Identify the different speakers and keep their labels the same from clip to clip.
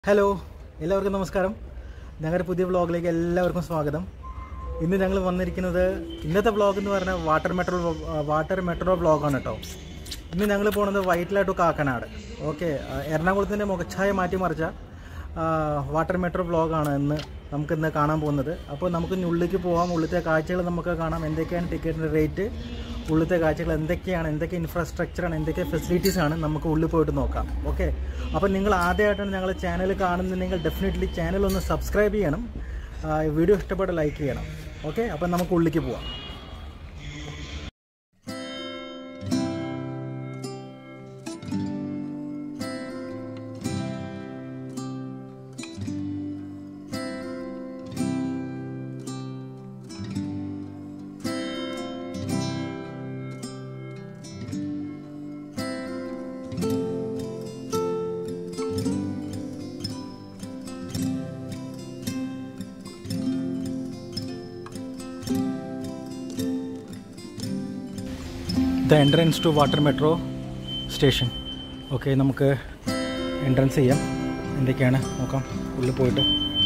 Speaker 1: hello എല്ലാവർക്കും നമസ്കാരം ഞങ്ങളുടെ പുതിയ വ്ളോഗിലേക്ക് എല്ലാവർക്കും സ്വാഗതം ഇന്ന് ഞങ്ങൾ വന്നിരിക്കുന്നത് ഇന്നത്തെ വ്ളോഗ് എന്ന് പറഞ്ഞാൽ വാട്ടർ മെട്രോ വാട്ടർ മെട്രോ വ്ളോഗാണ് കേട്ടോ ഇന്ന് ഞങ്ങൾ പോകുന്നത് വൈറ്റില ടു കാക്കനാട് ഓക്കെ എറണാകുളത്തിൻ്റെ മുഖച്ഛായ മാറ്റിമറിച്ച ആ, വാട്ടർ മെട്രോ വ്ളോഗാണ് ഇന്ന് നമുക്ക് ഇന്ന് കാണാൻ പോകുന്നത് അപ്പോൾ നമുക്ക് ഇനി ഉള്ളിലേക്ക് പോകാം ഉള്ളിലത്തെ കാഴ്ചകൾ നമുക്ക് കാണാം എന്തൊക്കെയാണ് ടിക്കറ്റിൻ്റെ റേറ്റ് ഉള്ളിലത്തെ കാഴ്ചകൾ എന്തൊക്കെയാണ് എന്തൊക്കെ ഇൻഫ്രാസ്ട്രക്ചറാണ് എന്തൊക്കെ ഫെസിലിറ്റീസ് ആണ് നമുക്ക് ഉള്ളിൽ പോയിട്ട് നോക്കാം ഓക്കെ അപ്പോൾ നിങ്ങൾ ആദ്യമായിട്ടാണ് ഞങ്ങൾ ചാനൽ കാണുന്നുണ്ടെങ്കിൽ ഡെഫിനറ്റ്ലി ചാനൽ ഒന്ന് സബ്സ്ക്രൈബ് ചെയ്യണം ആ, വീഡിയോ ഇഷ്ടപ്പെട്ട ലൈക്ക് ചെയ്യണം ഓക്കെ അപ്പം നമുക്ക് ഉള്ളിലേക്ക് പോവാം the entrance to water metro station okay നമുക്ക് എൻട്രൻസ് ചെയ്യാം എന്തൊക്കെയാണ് നോക്കാം ഉള്ളിൽ പോയിട്ട്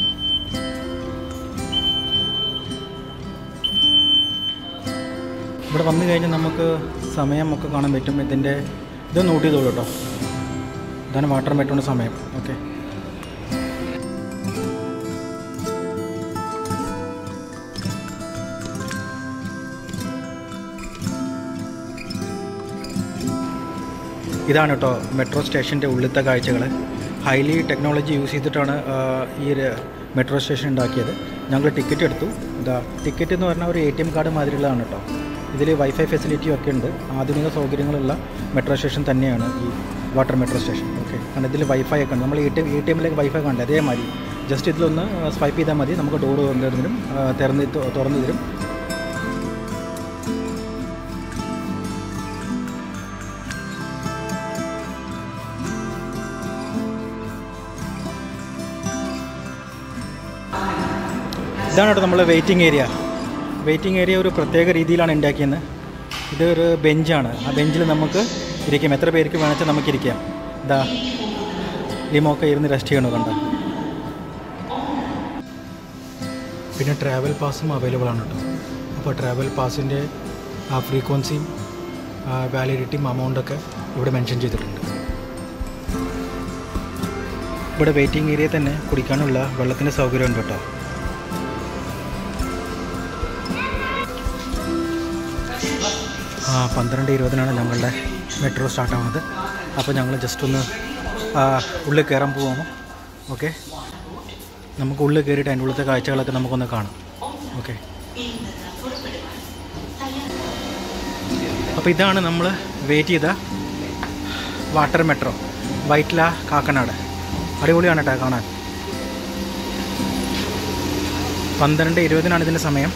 Speaker 1: ഇവിടെ വന്നു കഴിഞ്ഞാൽ നമുക്ക് സമയം ഒക്കെ കാണാൻ പറ്റും ഇതിൻ്റെ ഇത് നോട്ട് ചെയ്തോളൂ കേട്ടോ ഇതാണ് വാട്ടർ മെട്രോൻ്റെ സമയം ഓക്കെ ഇതാണ് കേട്ടോ മെട്രോ സ്റ്റേഷൻ്റെ ഉള്ളിലത്തെ കാഴ്ചകൾ ഹൈലി ടെക്നോളജി യൂസ് ചെയ്തിട്ടാണ് ആ, ഈ ഒരു മെട്രോ സ്റ്റേഷൻ ഉണ്ടാക്കിയത് ഞങ്ങൾ ടിക്കറ്റ് എടുത്തു ഇതാ ടിക്കറ്റ് എന്ന് പറഞ്ഞാൽ ഒരു എ ടി എം കാർഡ് മാതിരിയുള്ളതാണ് കേട്ടോ ഇതിൽ വൈഫൈ ഫെസിലിറ്റിയും ഒക്കെ ഉണ്ട് ആധുനിക സൗകര്യങ്ങളുള്ള മെട്രോ സ്റ്റേഷൻ തന്നെയാണ് ഈ വാട്ടർ മെട്രോ സ്റ്റേഷൻ ഓക്കെ കാരണം ഇതിൽ വൈഫൈ ഒക്കെ ഉണ്ട് നമ്മൾ A T M A T എമ്മിലേക്ക് വൈഫൈ കണ്ടില്ല അതേമാതിരി ജസ്റ്റ് ഇതിലൊന്ന് സ്വൈപ്പ് ചെയ്താൽ മതി നമുക്ക് ഡോർ തുറന്നു തരും തുറന്ന് തുറന്നു തരും ഇതാണ് കേട്ടോ നമ്മൾ വെയിറ്റിംഗ് ഏരിയ വെയിറ്റിംഗ് ഏരിയ ഒരു പ്രത്യേക രീതിയിലാണ് ഉണ്ടാക്കിയത് ഇതൊരു ബെഞ്ചാണ് ആ ബെഞ്ചിൽ നമുക്ക് ഇരിക്കാം എത്ര പേർക്ക് വേണമെച്ചാൽ നമുക്ക് ഇരിക്കാം ഇതാ ലിമൊക്കെ ഇരുന്ന് റെസ്റ്റ് ചെയ്യണോ കണ്ട പിന്നെ ട്രാവൽ പാസും അവൈലബിൾ ആണ് കേട്ടോ അപ്പോൾ ട്രാവൽ പാസിൻ്റെ ആ ഫ്രീക്വൻസിയും വാലിഡിറ്റിയും അമൗണ്ടൊക്കെ ഇവിടെ മെൻഷൻ ചെയ്തിട്ടുണ്ട് ഇവിടെ വെയിറ്റിംഗ് ഏരിയ തന്നെ കുടിക്കാനുള്ള വെള്ളത്തിൻ്റെ സൗകര്യമുണ്ട് കേട്ടോ ആ പന്ത്രണ്ട് ഇരുപതിനാണ് ഞങ്ങളുടെ മെട്രോ സ്റ്റാർട്ട് ആവുന്നത് അപ്പോൾ ഞങ്ങൾ ജസ്റ്റ് ഒന്ന് ആ, ഉള്ളിൽ കയറാൻ പോവാമോ ഓക്കെ നമുക്ക് ഉള്ളിൽ കയറിയിട്ട് അതിൻ്റെ ഉള്ളിലത്തെ കാഴ്ചകളൊക്കെ നമുക്കൊന്ന് കാണാം ഓക്കെ അപ്പോൾ ഇതാണ് നമ്മൾ വെയിറ്റ് ചെയ്ത വാട്ടർ മെട്രോ വൈറ്റ്ല കാക്കനാട് അടിപൊളിയാണ് കേട്ടോ കാണാൻ പന്ത്രണ്ട് ഇരുപതിനാണ് ഇതിൻ്റെ സമയം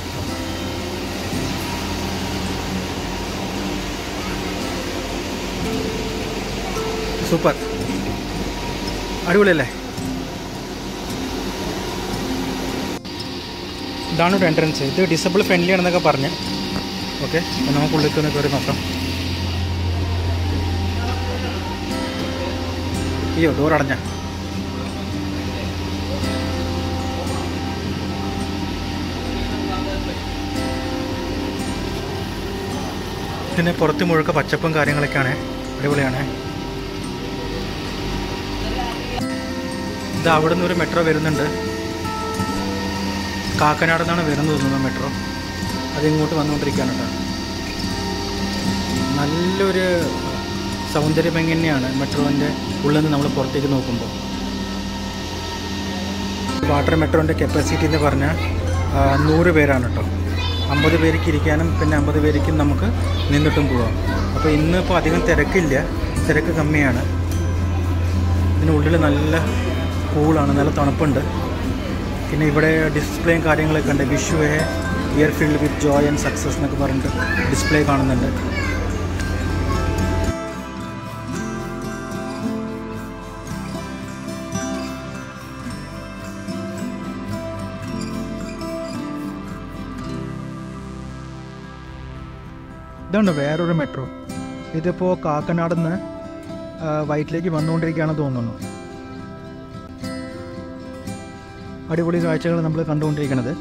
Speaker 1: സൂപ്പർ അടിപൊളിയല്ലേ ഇതാണ് ഒരു എൻട്രൻസ് ഇത് ഡിസബിൾ ഫ്രണ്ട്ലി ആണെന്നൊക്കെ പറഞ്ഞ് ഓക്കെ അപ്പോൾ നമുക്ക് ഉള്ളിൽ ഒന്ന് കയറി നോക്കാം അയ്യോ ഡോർ അടഞ്ഞ പിന്നെ പുറത്ത് മുഴുക്ക പച്ചപ്പും കാര്യങ്ങളൊക്കെയാണ് അടിപൊളിയാണ് ഇത് അവിടെ നിന്ന് ഒരു മെട്രോ വരുന്നുണ്ട് കാക്കനാട് നിന്നാണ് വരുന്നത് തോന്നുന്നു മെട്രോ അത് ഇങ്ങോട്ട് വന്നുകൊണ്ടിരിക്കുകയാണ് കേട്ടോ നല്ലൊരു സൗന്ദര്യ ഭംഗി തന്നെയാണ് മെട്രോൻ്റെ ഉള്ളിൽ നിന്ന് നമ്മൾ പുറത്തേക്ക് നോക്കുമ്പോൾ വാട്ടർ മെട്രോൻ്റെ കപ്പാസിറ്റി എന്ന് പറഞ്ഞാൽ ആ, നൂറ് പേരാണ് കേട്ടോ അമ്പത് പേർക്ക് ഇരിക്കാനും പിന്നെ അമ്പത് പേർക്കും നമുക്ക് നിന്നിട്ടും പോവാം അപ്പോൾ ഇന്നിപ്പോൾ അധികം തിരക്കില്ല തിരക്ക് കമ്മിയാണ് ഇതിനുള്ളിൽ നല്ല കൂളാണ് നല്ല തണുപ്പുണ്ട് പിന്നെ ഇവിടെ ഡിസ്പ്ലേയും കാര്യങ്ങളൊക്കെ ഉണ്ട് Vishu a year filled with joy and success എന്നൊക്കെ പറഞ്ഞിട്ട് ഡിസ്പ്ലേ കാണുന്നുണ്ട് ഇതാണ് വേറൊരു മെട്രോ ഇതിപ്പോൾ കാക്കനാട് നിന്ന് വൈറ്റിലേക്ക് വന്നുകൊണ്ടിരിക്കുകയാണെന്ന് തോന്നുന്നു അടിപൊളി കാഴ്ചകൾ നമ്മൾ കണ്ടുകൊണ്ടിരിക്കുന്നത്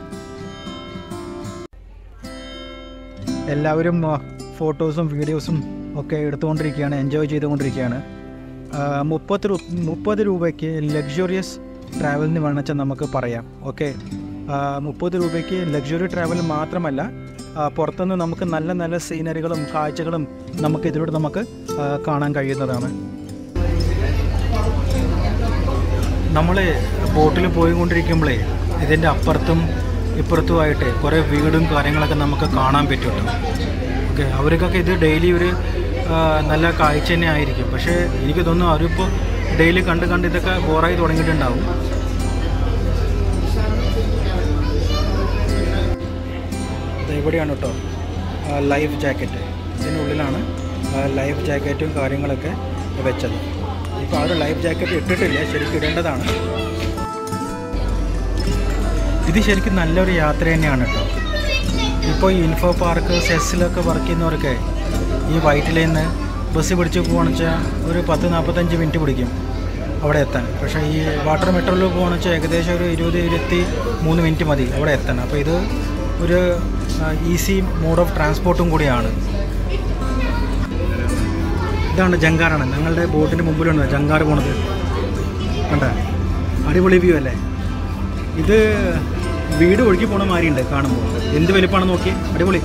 Speaker 1: എല്ലാവരും ആ, ഫോട്ടോസും വീഡിയോസും ഒക്കെ എടുത്തുകൊണ്ടിരിക്കുകയാണ് എൻജോയ് ചെയ്തുകൊണ്ടിരിക്കുകയാണ് ആ, മുപ്പത് രൂ മുപ്പത് രൂപയ്ക്ക് ലക്ഷറിയസ് ട്രാവലിന് വേണമെച്ചാൽ നമുക്ക് പറയാം ഓക്കെ മുപ്പത് രൂപയ്ക്ക് ലക്ഷറി ട്രാവൽ മാത്രമല്ല ആ, പുറത്തുനിന്ന് നമുക്ക് നല്ല നല്ല സീനറികളും കാഴ്ചകളും നമുക്ക് ഇതിലൂടെ നമുക്ക് ആ, കാണാൻ കഴിയുന്നതാണ് നമ്മൾ ബോട്ടിൽ പോയിക്കൊണ്ടിരിക്കുമ്പോഴേ ഇതിൻ്റെ അപ്പുറത്തും ഇപ്പുറത്തുമായിട്ട് കുറേ വീടും കാര്യങ്ങളൊക്കെ നമുക്ക് കാണാൻ പറ്റും കേട്ടോ ഓക്കെ അവർക്കൊക്കെ ഇത് ഡെയിലി ഒരു ആ, നല്ല കാഴ്ച തന്നെ ആയിരിക്കും പക്ഷേ എനിക്ക് തോന്നുന്നു അവരിപ്പോൾ ഡെയിലി കണ്ട് കണ്ട് ഇതൊക്കെ ബോറായി തുടങ്ങിയിട്ടുണ്ടാവും ഇത് ഇവിടെയാണ് കേട്ടോ ലൈഫ് ജാക്കറ്റ് ഇതിനുള്ളിലാണ് ലൈഫ് ജാക്കറ്റും കാര്യങ്ങളൊക്കെ വെച്ചത് ഇപ്പോൾ ആ ഒരു ലൈഫ് ജാക്കറ്റ് ഇട്ടിട്ടില്ല ശരിക്കും ഇടേണ്ടതാണ് ഇത് ശരിക്കും നല്ലൊരു യാത്ര തന്നെയാണ് കേട്ടോ ഇപ്പോൾ ഈ ഇൻഫോ പാർക്ക് സെസ്സിലൊക്കെ വർക്ക് ചെയ്യുന്നവർക്ക് ഈ വൈറ്റിൽ നിന്ന് ബസ് പിടിച്ച് പോകുകയാണെന്ന് വെച്ചാൽ ഒരു പത്ത് നാൽപ്പത്തഞ്ച് മിനിറ്റ് പിടിക്കും അവിടെ എത്താൻ പക്ഷേ ഈ വാട്ടർ മെട്രോയിൽ പോകുകയാണെന്ന് വെച്ചാൽ ഏകദേശം ഒരു ഇരുപത് ഇരുപത്തി മൂന്ന് മിനിറ്റ് മതി അവിടെ എത്താൻ അപ്പോൾ ഇത് ഒരു ഈസി മോഡ് ഓഫ് ട്രാൻസ്പോർട്ടും കൂടിയാണ് ഇതാണ് ജങ്കാറാണ് ഞങ്ങളുടെ ബോട്ടിൻ്റെ മുമ്പിലുണ്ട് ജങ്കാർ പോണത് കണ്ട അടിപൊളി വ്യൂ അല്ലേ ഇത് വീട് ഒഴുകി പോണ മാതിരി ഉണ്ട് കാണുമ്പോൾ എന്ത് വലിപ്പാണെന്ന് നോക്കി അടിപൊളി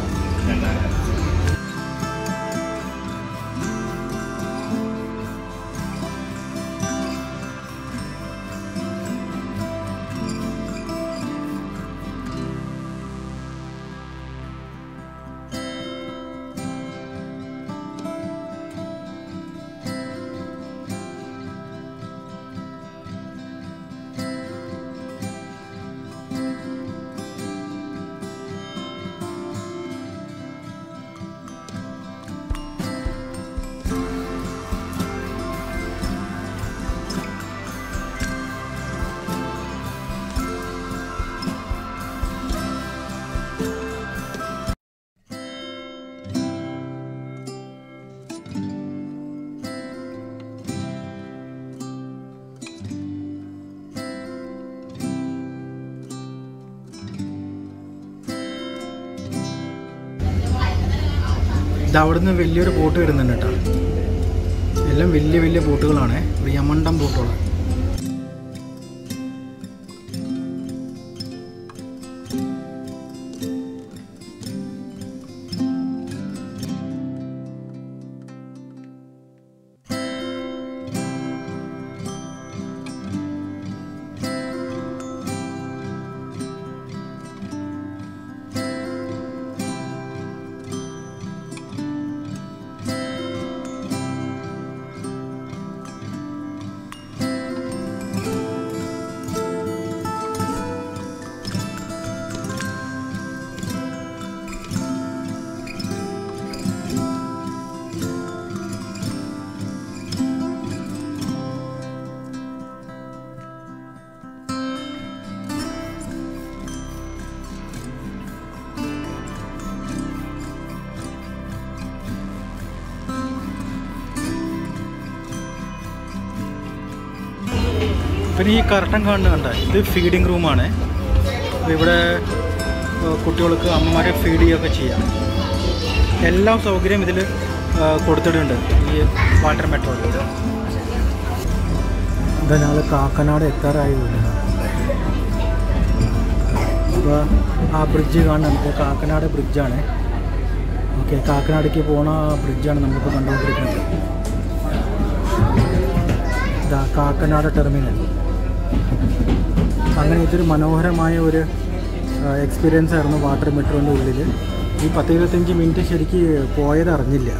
Speaker 1: ഇത് അവിടുന്ന് വലിയൊരു ബോട്ട് വരുന്നുണ്ട് കേട്ടോ എല്ലാം വലിയ വലിയ ബോട്ടുകളാണ് ഒരു യമണ്ടം ബോട്ടുകൾ പിന്നെ ഈ കർട്ടൻ കാണുന്ന കണ്ട ഇത് ഫീഡിങ് റൂമാണ് അപ്പോൾ ഇവിടെ ഏഹ്, കുട്ടികൾക്ക് അമ്മമാരെ ഫീഡ് ചെയ്യുകയൊക്കെ ചെയ്യാം എല്ലാ സൗകര്യം ഇതിൽ കൊടുത്തിട്ടുണ്ട് ഈ വാട്ടർ മെട്രോയിൽ ഇതാ ഞങ്ങൾ കാക്കനാട് എത്താറായി വരുന്നത് അപ്പോൾ ആ ബ്രിഡ്ജ് കാണുന്നുണ്ട് ഇത് കാക്കനാട് ബ്രിഡ്ജാണ് ഓക്കെ കാക്കനാടേക്ക് പോണ ആ ബ്രിഡ്ജാണ് നമ്മളിപ്പോൾ കണ്ടുകൊണ്ടിരിക്കുന്നത് ഇതാ കാക്കനാട് ടെർമിനൽ അങ്ങനെ ഇതൊരു മനോഹരമായ ഒരു എക്സ്പീരിയൻസ് ആയിരുന്നു വാട്ടർ മെട്രോൻ്റെ ഉള്ളിൽ ഈ പത്ത് ഇരുപത്തഞ്ച് മിനിറ്റ് ശരിക്ക് പോയത് അറിഞ്ഞില്ല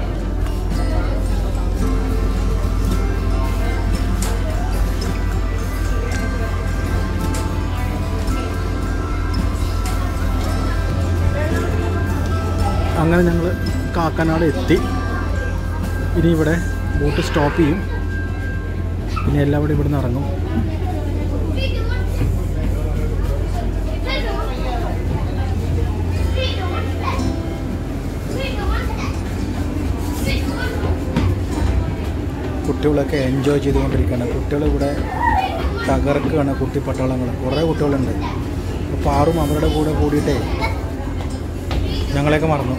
Speaker 1: അങ്ങനെ ഞങ്ങൾ കാക്കനാട് എത്തി ഇനി ഇവിടെ ബോട്ട് സ്റ്റോപ്പ് ചെയ്യും പിന്നെ എല്ലാവരും ഇവിടുന്ന് ഇറങ്ങും കുട്ടികളൊക്കെ എൻജോയ് ചെയ്തുകൊണ്ടിരിക്കുകയാണ് കുട്ടികൾ ഇവിടെ തകർക്കുകയാണ് കുട്ടി പട്ടാളങ്ങൾ കുറേ കുട്ടികളുണ്ട് അപ്പോൾ ആറും അവരുടെ കൂടെ കൂടിയിട്ടേ ഞങ്ങളെയൊക്കെ മറന്നു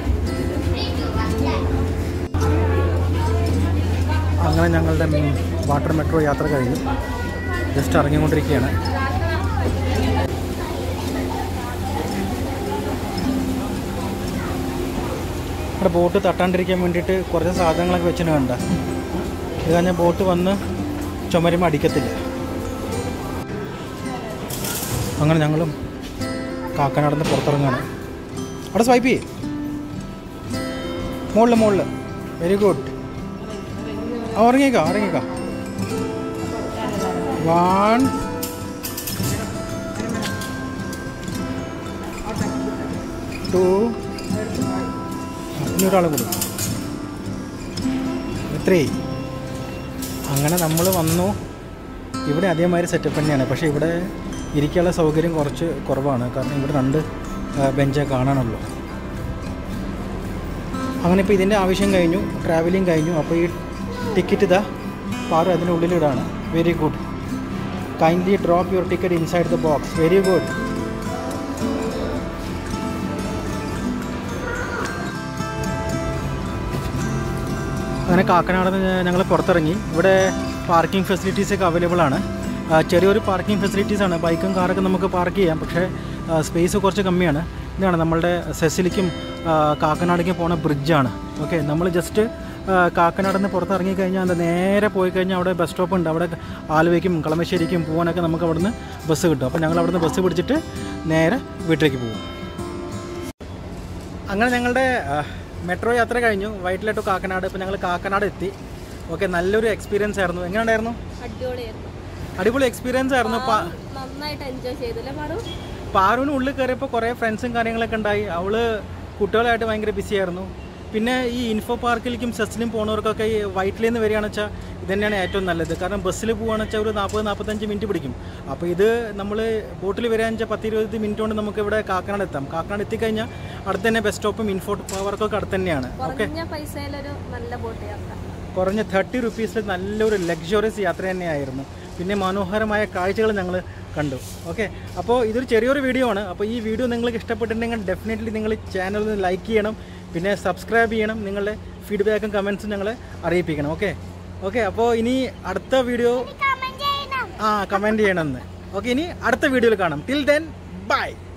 Speaker 1: അങ്ങനെ ഞങ്ങളുടെ വാട്ടർ മെട്രോ യാത്ര കഴിഞ്ഞു ജസ്റ്റ് ഇറങ്ങിക്കൊണ്ടിരിക്കുകയാണ് ഇവിടെ ബോട്ട് തട്ടാണ്ടിരിക്കാൻ വേണ്ടിയിട്ട് കുറച്ച് സാധനങ്ങളൊക്കെ വെച്ചിട്ട് വേണ്ട ഇത് കഴിഞ്ഞാൽ ബോട്ട് വന്ന് ചുമരുമ്പോൾ അടിക്കത്തില്ല അങ്ങനെ ഞങ്ങളും കാക്കനാടുന്ന് പുറത്തിറങ്ങാണ് അവിടെ സ്വൈപ്പ് ചെയ്യേ മുകളിൽ മുകളിൽ വെരി ഗുഡ് ആ ഉറങ്ങിയേക്കാം ഉറങ്ങിയേക്കാം വൺ ടു ഇനി ഒരാളും കൂടി ത്രീ അങ്ങനെ നമ്മൾ വന്നു ഇവിടെ അതേമാതിരി സെറ്റപ്പ് തന്നെയാണ് പക്ഷേ ഇവിടെ ഇരിക്കാനുള്ള സൗകര്യം കുറച്ച് കുറവാണ് കാരണം ഇവിടെ രണ്ട് ബെഞ്ചേ കാണാനുള്ളൂ അങ്ങനെ ഇപ്പോൾ ഇതിൻ്റെ ആവശ്യം കഴിഞ്ഞു ട്രാവലിംഗ് കഴിഞ്ഞു അപ്പോൾ ഈ ടിക്കറ്റ് ഇതാ പാറു അതിൻ്റെ ഉള്ളിലിടാണ് very good kindly drop your ticket inside the box very good അങ്ങനെ കാക്കനാട് ഞങ്ങൾ പുറത്തിറങ്ങി ഇവിടെ പാർക്കിംഗ് ഫെസിലിറ്റീസ് ഒക്കെ അവൈലബിൾ ആണ് ആ, ചെറിയൊരു പാർക്കിംഗ് ഫെസിലിറ്റീസ് ആണ് ബൈക്കും കാറൊക്കെ നമുക്ക് പാർക്ക് ചെയ്യാം പക്ഷേ സ്പേസ് കുറച്ച് കമ്മിയാണ് ഇതാണ് നമ്മളുടെ സെസിലിക്കും ആ, കാക്കനാടേക്കും പോണ ബ്രിഡ്ജാണ് ഓക്കെ നമ്മൾ ജസ്റ്റ് കാക്കനാട് നിന്ന് പുറത്തിറങ്ങി കഴിഞ്ഞാൽ അത് നേരെ പോയി കഴിഞ്ഞാൽ അവിടെ ബസ് സ്റ്റോപ്പ് ഉണ്ട് അവിടെ ആലുവയ്ക്കും കളമശ്ശേരിക്കും പോകാനൊക്കെ നമുക്ക് അവിടുന്ന് ബസ് കിട്ടും അപ്പോൾ ഞങ്ങൾ അവിടുന്ന് ബസ് പിടിച്ചിട്ട് നേരെ വീട്ടിലേക്ക് പോകും അങ്ങനെ ഞങ്ങളുടെ മെട്രോ യാത്ര കഴിഞ്ഞു വൈറ്റില ടു കാക്കനാട് ഇപ്പോൾ ഞങ്ങൾ കാക്കനാട് എത്തി ഓക്കെ നല്ലൊരു എക്സ്പീരിയൻസ് ആയിരുന്നു എങ്ങനെ ഉണ്ടായിരുന്നു
Speaker 2: അടിപൊളിയായിരുന്നു
Speaker 1: അടിപൊളി എക്സ്പീരിയൻസ് ആയിരുന്നു പാ-
Speaker 2: നന്നായിട്ട് എൻജോയ് ചെയ്തില്ലേ പാറു
Speaker 1: പാറുവിന് ഉള്ളിൽ കയറിയപ്പോൾ കുറേ ഫ്രണ്ട്സും കാര്യങ്ങളൊക്കെ ഉണ്ടായി അവള് കുട്ടികളായിട്ട് ഭയങ്കര ബിസി ആയിരുന്നു പിന്നെ ഈ ഇൻഫോ പാർക്കിലേക്കും സെസ്സിലും പോകുന്നവർക്കൊക്കെ ഈ വൈറ്റിൽ നിന്ന് വരികയാണെന്ന് വെച്ചാൽ ഇത് തന്നെയാണ് ഏറ്റവും നല്ലത് കാരണം ബസ്സിൽ പോകുകയാണെന്ന് വെച്ചാൽ ഒരു നാൽപ്പത് നാൽപ്പത്തഞ്ച് മിനിറ്റ് പിടിക്കും അപ്പോൾ ഇത് നമ്മൾ ബോട്ടിൽ വരികയാണെന്ന് വെച്ചാൽ പത്ത് ഇരുപത് മിനിറ്റ് കൊണ്ട് നമുക്ക് ഇവിടെ കാക്കനാട് എത്താം കാക്കനാട് എത്തിക്കഴിഞ്ഞാൽ അടുത്ത് തന്നെ ബസ് സ്റ്റോപ്പും ഇൻഫോ പാർക്കൊക്കെ അടുത്ത് തന്നെയാണ് ഓക്കെ
Speaker 2: കുറഞ്ഞ പൈസയിലൊരു നല്ല ബോട്ട് യാത്ര
Speaker 1: കുറഞ്ഞ തേർട്ടി റുപ്പീസിൽ നല്ലൊരു ലക്ഷറിയസ് യാത്ര തന്നെയായിരുന്നു പിന്നെ മനോഹരമായ കാഴ്ചകൾ ഞങ്ങൾ കണ്ടു ഓക്കെ അപ്പോൾ ഇതൊരു ചെറിയൊരു വീഡിയോ ആണ് അപ്പോൾ ഈ വീഡിയോ നിങ്ങൾക്ക് ഇഷ്ടപ്പെട്ടിട്ടുണ്ടെങ്കിൽ ഡെഫിനറ്റ്ലി നിങ്ങൾ ചാനൽ ലൈക്ക് ചെയ്യണം പിന്നെ സബ്സ്ക്രൈബ് ചെയ്യണം നിങ്ങളുടെ ഫീഡ്ബാക്കും കമൻസും ഞങ്ങളെ അറിയിപ്പിക്കണം ഓക്കെ ഓക്കെ അപ്പോൾ ഇനി അടുത്ത വീഡിയോ ആ കമൻറ്റ് ചെയ്യണമെന്ന് ഓക്കെ ഇനി അടുത്ത വീഡിയോയിൽ കാണാം ടിൽ ദെൻ ബൈ